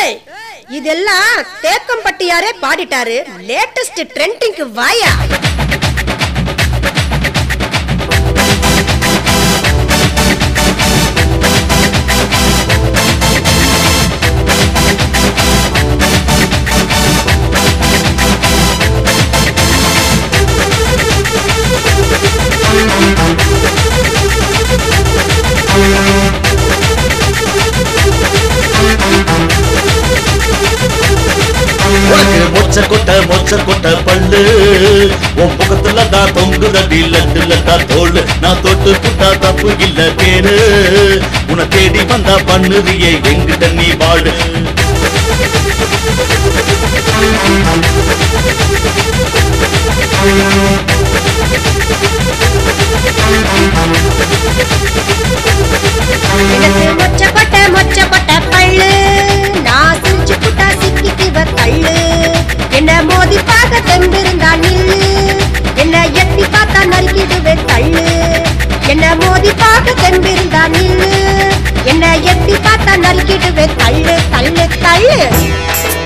ஏய் இதெல்லாம் தேக்கம்பட்டியாரே பாடிட்டாரு லேட்டஸ்ட் ட்ரெண்டிங்க்கு வாயா உனக்கு மொச்ச கொட்ட மொச்ச கொட்ட பல்லு உன் முகத்துல தான் தொங்குதடி லட்டு லட்டா தோல் நான் தொட்டு புட்டா தப்பு இல்ல பேரு உன்னை தேடி வந்தா பண்ணுறியே எங்கிட்ட நீ வாழு எனக்கு மொச்ச கொட்ட மொச்ச கொட்ட பள்ளு நான் சிரிச்சு புட்டா சிக்கிக்குவ கள்ளு என்ன மோதி பார்க்க தெம்பிருந்தா நில்லு என்ன எட்டி பார்த்தா நறுக்கிடுவே தள்ளு என்ன மோதி பார்க்க தெம்பிருந்தா நில்லு என்ன எட்டி பார்த்தா நறுக்கிடுவே தள்ளு தள்ளு தள்ளு